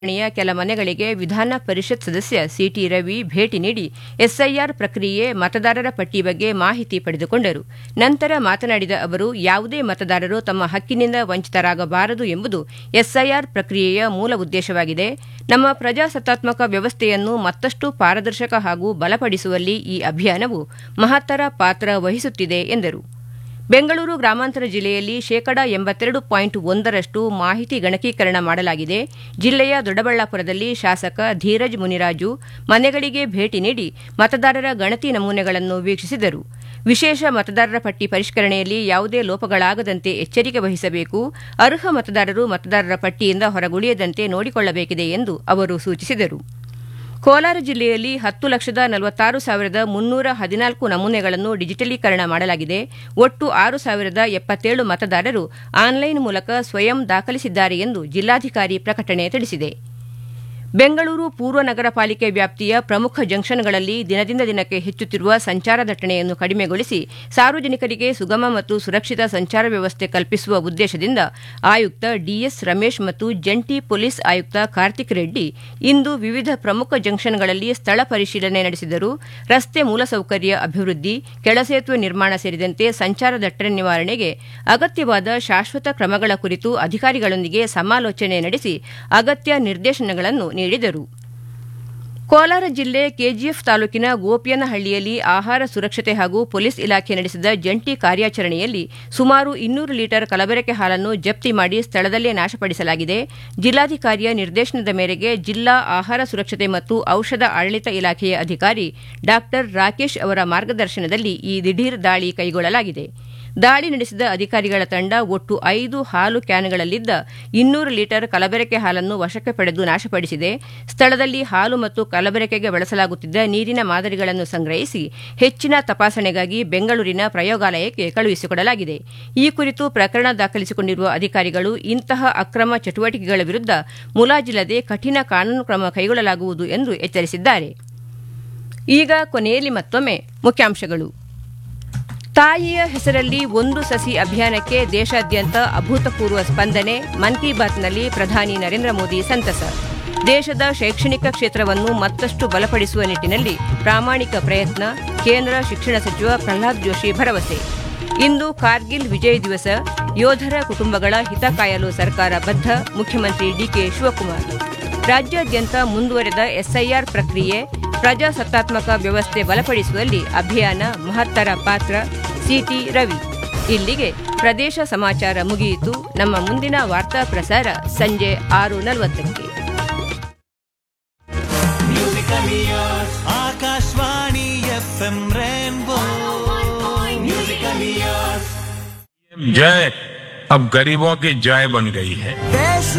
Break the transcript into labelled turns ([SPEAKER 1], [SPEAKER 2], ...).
[SPEAKER 1] ಠಾಣೆಯ ಕೆಲ ಮನೆಗಳಿಗೆ ವಿಧಾನ ಪರಿಷತ್ ಸದಸ್ಯ ಸಿಟಿ ರವಿ ಭೇಟಿ ನೀಡಿ ಎಸ್ಐಆರ್ ಪ್ರಕ್ರಿಯೆ ಮತದಾರರ ಪಟ್ಟಿ ಬಗ್ಗೆ ಮಾಹಿತಿ ಪಡೆದುಕೊಂಡರು ನಂತರ ಮಾತನಾಡಿದ ಅವರು ಯಾವುದೇ ಮತದಾರರು ತಮ್ಮ ಹಕ್ಕಿನಿಂದ ವಂಚಿತರಾಗಬಾರದು ಎಂಬುದು ಎಸ್ಐಆರ್ ಪ್ರಕ್ರಿಯೆಯ ಮೂಲ ಉದ್ದೇಶವಾಗಿದೆ ನಮ್ಮ ಪ್ರಜಾಸತ್ತಾತ್ಮಕ ವ್ಯವಸ್ಥೆಯನ್ನು ಮತ್ತಷ್ಟು ಪಾರದರ್ಶಕ ಹಾಗೂ ಬಲಪಡಿಸುವಲ್ಲಿ ಈ ಅಭಿಯಾನವು ಮಹತ್ತರ ಪಾತ್ರ ವಹಿಸುತ್ತಿದೆ ಎಂದರು ಬೆಂಗಳೂರು ಗ್ರಾಮಾಂತರ ಜಿಲ್ಲೆಯಲ್ಲಿ ಶೇಕಡಾ ಎಂಬತ್ತೆರಡು ಪಾಯಿಂಟ್ ಒಂದರಷ್ಟು ಮಾಹಿತಿ ಗಣಕೀಕರಣ ಮಾಡಲಾಗಿದೆ ಜಿಲ್ಲೆಯ ದೊಡ್ಡಬಳ್ಳಾಪುರದಲ್ಲಿ ಶಾಸಕ ಧೀರಜ್ ಮುನಿರಾಜು ಮನೆಗಳಿಗೆ ಭೇಟಿ ನೀಡಿ ಮತದಾರರ ಗಣತಿ ನಮೂನೆಗಳನ್ನು ವೀಕ್ಷಿಸಿದರು ವಿಶೇಷ ಮತದಾರರ ಪಟ್ಟಿ ಪರಿಷ್ಕರಣೆಯಲ್ಲಿ ಯಾವುದೇ ಲೋಪಗಳಾಗದಂತೆ ಎಚ್ಚರಿಕೆ ವಹಿಸಬೇಕು ಅರ್ಹ ಮತದಾರರು ಮತದಾರರ ಪಟ್ಟಿಯಿಂದ ಹೊರಗುಳಿಯದಂತೆ ನೋಡಿಕೊಳ್ಳಬೇಕಿದೆ ಎಂದು ಅವರು ಸೂಚಿಸಿದರು ಕೋಲಾರ ಜಿಲ್ಲೆಯಲ್ಲಿ ಹತ್ತು ಲಕ್ಷದ ನಲವತ್ತಾರು ಸಾವಿರದ ಮುನ್ನೂರ ಹದಿನಾಲ್ಕು ನಮೂನೆಗಳನ್ನು ಡಿಜಿಟಲೀಕರಣ ಮಾಡಲಾಗಿದೆ ಒಟ್ಟು ಆರು ಸಾವಿರದ ಎಪ್ಪತ್ತೇಳು ಮತದಾರರು ಆನ್ಲೈನ್ ಮೂಲಕ ಸ್ವಯಂ ದಾಖಲಿಸಿದ್ದಾರೆ ಎಂದು ಜಿಲ್ಲಾಧಿಕಾರಿ ಪ್ರಕಟಣೆ ತಿಳಿಸಿದೆ ಬೆಂಗಳೂರು ಪೂರ್ವ ನಗರ ಪಾಲಿಕೆ ವ್ಯಾಪ್ತಿಯ ಪ್ರಮುಖ ಜಂಕ್ಷನ್ಗಳಲ್ಲಿ ದಿನದಿಂದ ದಿನಕ್ಕೆ ಹೆಚ್ಚುತ್ತಿರುವ ಸಂಚಾರ ದಟ್ಟಣೆಯನ್ನು ಕಡಿಮೆಗೊಳಿಸಿ ಸಾರ್ವಜನಿಕರಿಗೆ ಸುಗಮ ಮತ್ತು ಸುರಕ್ಷಿತ ಸಂಚಾರ ವ್ಯವಸ್ಥೆ ಕಲ್ಪಿಸುವ ಉದ್ದೇಶದಿಂದ ಆಯುಕ್ತ ಡಿಎಸ್ ರಮೇಶ್ ಮತ್ತು ಜಂಟಿ ಪೊಲೀಸ್ ಆಯುಕ್ತ ಕಾರ್ತಿಕ್ ರೆಡ್ಡಿ ಇಂದು ವಿವಿಧ ಪ್ರಮುಖ ಜಂಕ್ಷನ್ಗಳಲ್ಲಿ ಸ್ಥಳ ಪರಿಶೀಲನೆ ನಡೆಸಿದರು ರಸ್ತೆ ಮೂಲಸೌಕರ್ಯ ಅಭಿವೃದ್ಧಿ ಕೆಳಸೇತುವೆ ನಿರ್ಮಾಣ ಸೇರಿದಂತೆ ಸಂಚಾರ ದಟ್ಟಣೆ ನಿವಾರಣೆಗೆ ಅಗತ್ಯವಾದ ಶಾಶ್ವತ ಕ್ರಮಗಳ ಕುರಿತು ಅಧಿಕಾರಿಗಳೊಂದಿಗೆ ಸಮಾಲೋಚನೆ ನಡೆಸಿ ಅಗತ್ಯ ನಿರ್ದೇಶನಗಳನ್ನು ನೀಡಿದರು ಕೋಲಾರ ಜಿಲ್ಲೆ ಕೆಜಿಎಫ್ ತಾಲೂಕಿನ ಗೋಪಿಯನಹಳ್ಳಿಯಲ್ಲಿ ಆಹಾರ ಸುರಕ್ಷತೆ ಹಾಗೂ ಪೊಲೀಸ್ ಇಲಾಖೆ ನಡೆಸಿದ ಜಂಟಿ ಕಾರ್ಯಾಚರಣೆಯಲ್ಲಿ ಸುಮಾರು ಇನ್ನೂರು ಲೀಟರ್ ಕಲಬೆರಕೆ ಹಾಲನ್ನು ಜಪ್ತಿ ಮಾಡಿ ಸ್ಥಳದಲ್ಲೇ ನಾಶಪಡಿಸಲಾಗಿದೆ ಜಿಲ್ಲಾಧಿಕಾರಿಯ ನಿರ್ದೇಶನದ ಮೇರೆಗೆ ಜಿಲ್ಲಾ ಆಹಾರ ಸುರಕ್ಷತೆ ಮತ್ತು ಔಷಧ ಆಡಳಿತ ಇಲಾಖೆಯ ಅಧಿಕಾರಿ ಡಾ ರಾಕೇಶ್ ಅವರ ಮಾರ್ಗದರ್ಶನದಲ್ಲಿ ಈ ದಿಢೀರ್ ದಾಳಿ ಕೈಗೊಳ್ಳಲಾಗಿದೆ ದಾಳಿ ನಡೆಸಿದ ಅಧಿಕಾರಿಗಳ ತಂಡ ಒಟ್ಟು ಐದು ಹಾಲು ಕ್ಯಾನ್ಗಳಲ್ಲಿದ್ದ ಇನ್ನೂರು ಲೀಟರ್ ಕಲಬೆರಕೆ ಹಾಲನ್ನು ವಶಕ್ಕೆ ಪಡೆದು ನಾಶಪಡಿಸಿದೆ ಸ್ಥಳದಲ್ಲಿ ಹಾಲು ಮತ್ತು ಕಲಬೆರಕೆಗೆ ಬಳಸಲಾಗುತ್ತಿದ್ದ ನೀರಿನ ಮಾದರಿಗಳನ್ನು ಸಂಗ್ರಹಿಸಿ ಹೆಚ್ಚಿನ ತಪಾಸಣೆಗಾಗಿ ಬೆಂಗಳೂರಿನ ಪ್ರಯೋಗಾಲಯಕ್ಕೆ ಕಳುಹಿಸಿಕೊಡಲಾಗಿದೆ ಈ ಕುರಿತು ಪ್ರಕರಣ ದಾಖಲಿಸಿಕೊಂಡಿರುವ ಅಧಿಕಾರಿಗಳು ಇಂತಹ ಅಕ್ರಮ ಚಟುವಟಿಕೆಗಳ ವಿರುದ್ಧ ಮುಲಾಜಿಲ್ಲದೆ ಕಠಿಣ ಕಾನೂನು ಕ್ರಮ ಕೈಗೊಳ್ಳಲಾಗುವುದು ಎಂದು ಎಚ್ಚರಿಸಿದ್ದಾರೆ ಈಗ ಕೊನೆಯಲ್ಲಿ ಮತ್ತೊಮ್ಮೆ ಮುಖ್ಯಾಂಶಗಳು ತಾಯಿಯ ಹೆಸರಲ್ಲಿ ಒಂದು ಸಸಿ ಅಭಿಯಾನಕ್ಕೆ ದೇಶಾದ್ಯಂತ ಅಭೂತಪೂರ್ವ ಸ್ಪಂದನೆ ಮನ್ ಕಿ ಬಾತ್ನಲ್ಲಿ ಪ್ರಧಾನಿ ನರೇಂದ್ರ ಮೋದಿ ಸಂತಸ ದೇಶದ ಶೈಕ್ಷಣಿಕ ಕ್ಷೇತ್ರವನ್ನು ಮತ್ತಷ್ಟು ಬಲಪಡಿಸುವ ನಿಟ್ಟಿನಲ್ಲಿ ಪ್ರಾಮಾಣಿಕ ಪ್ರಯತ್ನ ಕೇಂದ್ರ ಶಿಕ್ಷಣ ಸಚಿವ ಪ್ರಹ್ಲಾದ್ ಜೋಶಿ ಭರವಸೆ ಇಂದು ಕಾರ್ಗಿಲ್ ವಿಜಯ್ ದಿವಸ ಯೋಧರ ಕುಟುಂಬಗಳ ಹಿತ ಕಾಯಲು ಸರ್ಕಾರ ಬದ್ಧ ಮುಖ್ಯಮಂತ್ರಿ ಡಿಕೆ ಶಿವಕುಮಾರ್ ರಾಜ್ಯಾದ್ಯಂತ ಮುಂದುವರೆದ ಎಸ್ಐಆರ್ ಪ್ರಕ್ರಿಯೆ ಪ್ರಜಾಸತ್ತಾತ್ಮಕ ವ್ಯವಸ್ಥೆ ಬಲಪಡಿಸುವಲ್ಲಿ ಅಭಿಯಾನ ಮಹತ್ತರ ಪಾತ್ರ ಸಿಟಿ ರವಿ ಇಲ್ಲಿಗೆ ಪ್ರದೇಶ ಸಮಾಚಾರ ಮುಗಿಯಿತು ನಮ್ಮ ಮುಂದಿನ ವಾರ್ತಾ ಪ್ರಸಾರ ಸಂಜೆ ಆರು ನಲವತ್ತಕ್ಕೆ
[SPEAKER 2] Akashvani F M rainbow musical years
[SPEAKER 3] जय अब गरीबों की जय बन गई है
[SPEAKER 2] देश